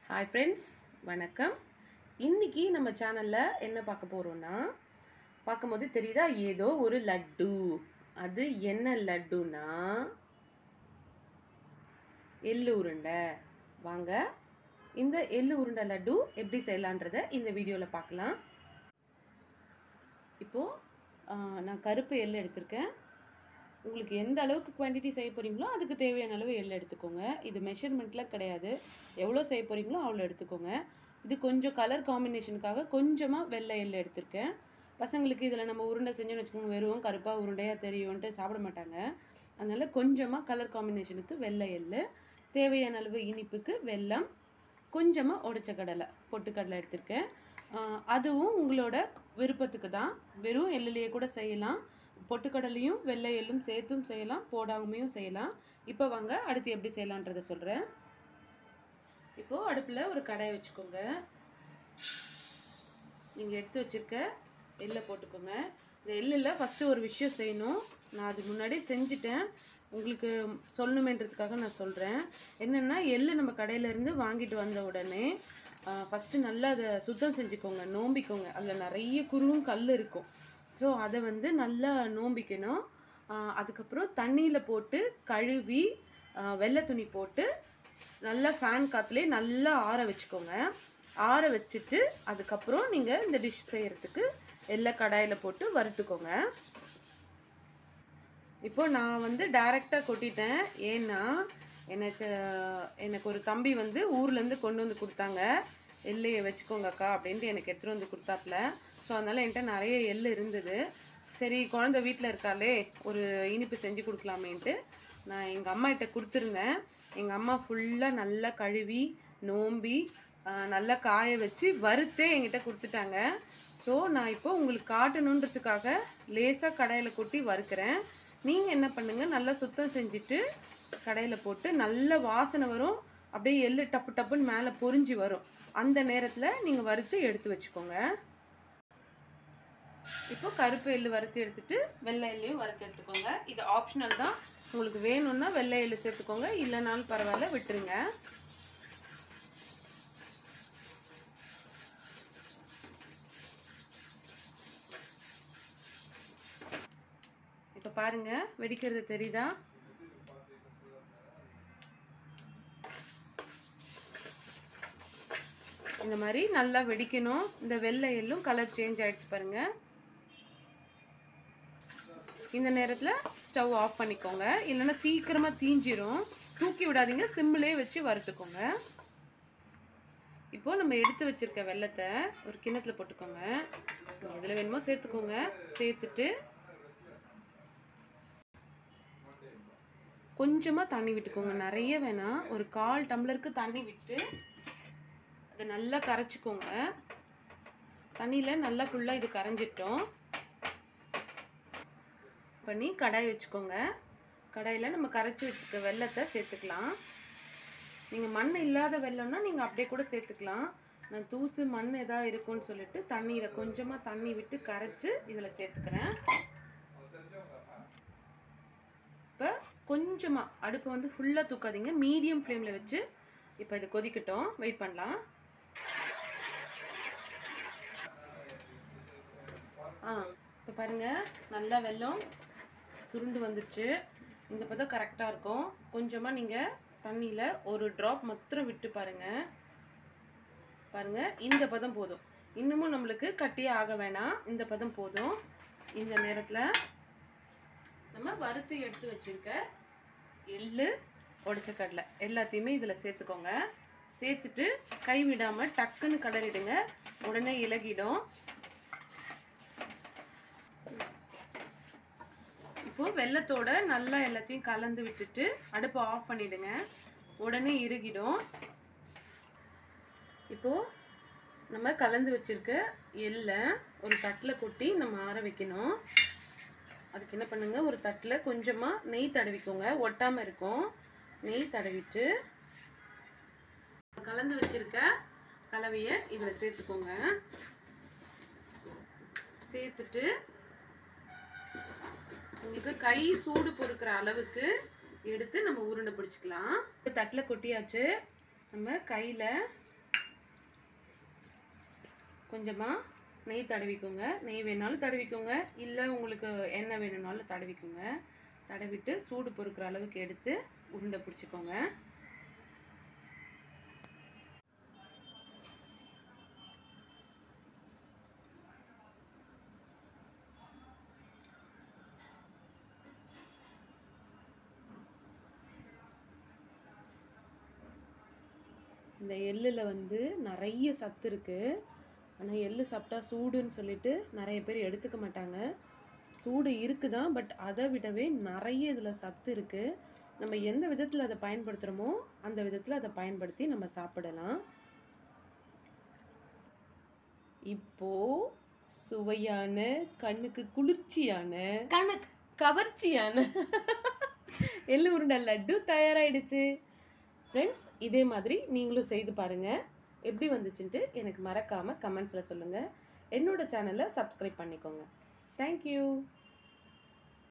hi friends வணக்கம் இன்னைக்கு நம்ம சேனலில் என்ன பார்க்க போகிறோம்னா பார்க்கும்போது தெரியுதா ஏதோ ஒரு லட்டு அது என்ன லட்டுனா எள்ளு உருண்டை வாங்க இந்த எள்ளு உருண்டை லட்டு எப்படி செய்யலான்றதை இந்த வீடியோவில் பார்க்கலாம் இப்போது நான் கருப்பு எள்ளு எடுத்திருக்கேன் உங்களுக்கு எந்த அளவுக்கு குவான்டிட்டி செய்ய போகிறீங்களோ அதுக்கு தேவையான அளவு எள்ளு எடுத்துக்கோங்க இது மெஷர்மெண்ட்டில் கிடையாது எவ்வளோ செய்ய போகிறீங்களோ அவ்வளோ எடுத்துக்கோங்க இது கொஞ்சம் கலர் காம்பினேஷனுக்காக கொஞ்சமாக வெள்ளை எள்ளு எடுத்திருக்கேன் பசங்களுக்கு இதில் நம்ம உருண்டை செஞ்சோன்னு வச்சுக்கோங்க வெறும் கருப்பாக உருண்டையாக தெரியும்ன்ட்டு சாப்பிட மாட்டாங்க அதனால் கொஞ்சமாக கலர் காம்பினேஷனுக்கு வெள்ளை எள்ளு தேவையான அளவு இனிப்புக்கு வெல்லம் கொஞ்சமாக உடைச்ச கடலை பொட்டுக்கடலை எடுத்திருக்கேன் ஆஹ் அதுவும் உங்களோட விருப்பத்துக்கு தான் வெறும் எள்ளுலேயே கூட செய்யலாம் பொட்டுக்கடலையும் வெள்ளை எள்ளும் சேர்த்தும் செய்யலாம் போடாமையும் செய்யலாம் இப்போ வாங்க அடுத்து எப்படி செய்யலான்றதை சொல்கிறேன் இப்போது அடுப்பில் ஒரு கடாயை வச்சுக்கோங்க நீங்கள் எடுத்து வச்சுருக்க எள்ளை போட்டுக்கோங்க இந்த எள்ளில் ஃபஸ்ட்டு ஒரு விஷயம் செய்யணும் நான் அது முன்னாடி செஞ்சுட்டேன் உங்களுக்கு சொல்லணுமேன்றதுக்காக நான் சொல்கிறேன் என்னென்னா எள்ளு நம்ம கடையிலேருந்து வாங்கிட்டு வந்த உடனே ஃபஸ்ட்டு நல்லா அதை சுத்தம் செஞ்சுக்கோங்க நோம்பிக்கோங்க அதில் நிறைய குருவும் கல் இருக்கும் ஸோ அதை வந்து நல்லா நோம்பிக்கணும் ஆஹ் அதுக்கப்புறம் தண்ணியில் போட்டு கழுவி ஆஹ் வெள்ளை துணி போட்டு நல்லா ஃபேன் காற்றுலேயே நல்லா ஆற வச்சுக்கோங்க ஆற வச்சுட்டு அதுக்கப்புறம் நீங்கள் இந்த டிஷ் செய்கிறதுக்கு எல்லா கடாயில் போட்டு வறுத்துக்கோங்க இப்போ நான் வந்து டைரெக்டாக கொட்டிட்டேன் ஏன்னா எனக்கு எனக்கு ஒரு தம்பி வந்து ஊர்லேருந்து கொண்டு வந்து கொடுத்தாங்க எள்ளையை வச்சுக்கோங்க அக்கா அப்படின்ட்டு எனக்கு எடுத்துகிட்டு வந்து கொடுத்தாப்புல ஸோ அதனால் என்கிட்ட நிறைய எள் இருந்தது சரி குழந்தை வீட்டில் இருக்காளே ஒரு இனிப்பு செஞ்சு கொடுக்கலாமேன்ட்டு நான் எங்கள் அம்மா கிட்ட கொடுத்துருந்தேன் எங்கள் அம்மா ஃபுல்லாக நல்லா கழுவி நோம்பி ஆஹ், நல்லா காய வச்சு வறுத்தே என்கிட்ட கொடுத்துட்டாங்க ஸோ நான் இப்போ உங்களுக்கு காட்டணுன்றதுக்காக லேசாக கடாயில் கொட்டி வறுக்கிறேன் நீங்கள் என்ன பண்ணுங்கள் நல்லா சுத்தம் செஞ்சுட்டு கடையில் போட்டு நல்ல வாசனை வரும் அப்படியே எள்ளு டப்பு டப்புன்னு மேலே பொரிஞ்சு வரும் அந்த நேரத்தில் நீங்கள் வறுத்து எடுத்து வச்சுக்கோங்க இப்போ கருப்பு எள்ளு வறுத்து எடுத்துட்டு வெள்ளை எள்ளையும் வறுத்து எடுத்துக்கோங்க இது ஆப்ஷனல் தான் உங்களுக்கு வேணும்னா வெள்ளை எள்ளு சேர்த்துக்கோங்க இல்லைனாலும் பரவாயில்ல விட்டுருங்க இப்போ பாருங்க வெடிக்கிறது தெரியுதா இந்த மாதிரி நல்லா வெடிக்கணும் இந்த வெள்ளை எள்ளும் கலர் சேஞ்ச் ஆயிடுச்சு பாருங்க இந்த நேரத்தில் ஸ்டவ் ஆஃப் பண்ணிக்கோங்க இல்லைன்னா சீக்கிரமாக தீஞ்சிரும் தூக்கி விடாதீங்க சிம்மிலே வச்சு வறுத்துக்கோங்க இப்போ நம்ம எடுத்து வச்சிருக்க வெள்ளத்தை ஒரு கிண்ணத்துல போட்டுக்கோங்க எதில் வேணுமோ சேர்த்துக்கோங்க சேர்த்துட்டு கொஞ்சமாக தண்ணி விட்டுக்கோங்க நிறைய வேணாம் ஒரு கால் டம்ளருக்கு தண்ணி விட்டு அதை நல்லா கரைச்சிக்கோங்க தண்ணியில் நல்லா ஃபுல்லாக இது கரைஞ்சிட்டோம் பண்ணி கடாய் வச்சுக்கோங்க கடாயில் நம்ம கரைச்சி வச்சுக்க வெள்ளத்தை சேர்த்துக்கலாம் நீங்கள் மண் இல்லாத வெள்ளம்னா நீங்கள் அப்படியே கூட சேர்த்துக்கலாம் நான் தூசு மண் எதாவது இருக்கும்னு சொல்லிட்டு தண்ணியில் கொஞ்சமாக தண்ணி விட்டு கரைச்சி இதில் சேர்த்துக்கிறேன் இப்போ கொஞ்சமாக அடுப்பை வந்து ஃபுல்லாக தூக்காதீங்க மீடியம் ஃப்ளேமில் வச்சு இப்போ இது கொதிக்கட்டும் வெயிட் பண்ணலாம் ஆ இப்போ பாருங்கள் நல்லா வெல்லம் சுருண்டு வந்துருச்சு இந்த பதம் கரெக்டாக இருக்கும் கொஞ்சமாக நீங்கள் தண்ணியில் ஒரு ட்ராப் மாத்திரம் விட்டு பாருங்கள் பாருங்கள் இந்த பதம் போதும் இன்னமும் நம்மளுக்கு கட்டியே ஆக வேணாம் இந்த பதம் போதும் இந்த நேரத்தில் நம்ம வறுத்து எடுத்து வச்சிருக்க எள்ளு உடைச்ச கடலை எல்லாத்தையுமே இதில் சேர்த்துக்கோங்க சேர்த்துட்டு கை விடாமல் டக்குன்னு கலரிடுங்க உடனே இலகிடும் இப்போ வெள்ளத்தோட நல்லா எல்லாத்தையும் கலந்து விட்டுட்டு அடுப்பை ஆஃப் பண்ணிடுங்க உடனே இறுகிடும் இப்போ நம்ம கலந்து வச்சிருக்க எள்ளை ஒரு தட்டில் கொட்டி நம்ம ஆற வைக்கணும் அதுக்கு என்ன பண்ணுங்க ஒரு தட்டில் கொஞ்சமாக நெய் தடவிக்கோங்க ஒட்டாமல் இருக்கும் நெய் தடவிட்டு கலந்து வச்சிருக்க கலவையை இதில் சேர்த்துக்கோங்க சேர்த்துட்டு உங்களுக்கு கை சூடு பொறுக்கிற அளவுக்கு எடுத்து நம்ம உருண்டை பிடிச்சிக்கலாம் இப்போ தட்டில் கொட்டியாச்சு நம்ம கையில் கொஞ்சமாக நெய் தடவிக்கோங்க நெய் வேணாலும் தடவிக்கோங்க இல்லை உங்களுக்கு எண்ணெய் வேணும்னாலும் தடவிக்கோங்க தடவிட்டு சூடு பொறுக்கிற அளவுக்கு எடுத்து உருண்டை பிடிச்சிக்கோங்க இந்த எள்ளில் வந்து நிறைய சத்து இருக்குது ஆனால் எள்ளு சாப்பிட்டா சூடுன்னு சொல்லிட்டு நிறைய பேர் எடுத்துக்க மாட்டாங்க சூடு இருக்குது தான் பட் அதை விடவே நிறைய இதில் சத்து இருக்குது நம்ம எந்த விதத்தில் அதை பயன்படுத்துகிறோமோ அந்த விதத்தில் அதை பயன்படுத்தி நம்ம சாப்பிடலாம் இப்போ சுவையான கண்ணுக்கு குளிர்ச்சியான கணக்கு கவர்ச்சியான எள்ளு உருண்டை லட்டு தயாராயிடுச்சு ஃப்ரெண்ட்ஸ் இதே மாதிரி நீங்களும் செய்து பாருங்கள் எப்படி வந்துச்சுன்ட்டு எனக்கு மறக்காமல் கமெண்ட்ஸில் சொல்லுங்கள் என்னோட சேனலை சப்ஸ்கிரைப் பண்ணிக்கோங்க தேங்க்யூ